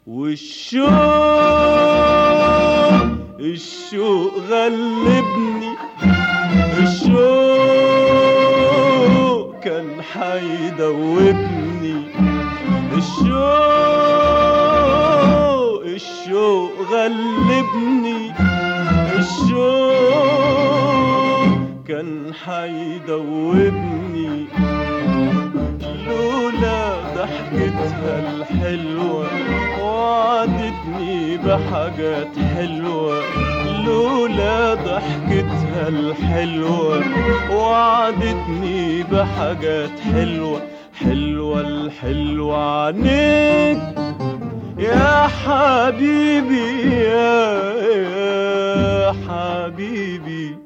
والشوق الشوق غلبني الشوق كان حيدوبني الشوق الشوق غلبني الشوق كان حيدوبني لولا ضحكتها الحلوة وعدتني بحاجات حلوة لولا ضحكتها الحلوة وعدتني بحاجات حلوة حلوة الحلوة عنيك يا حبيبي يا, يا حبيبي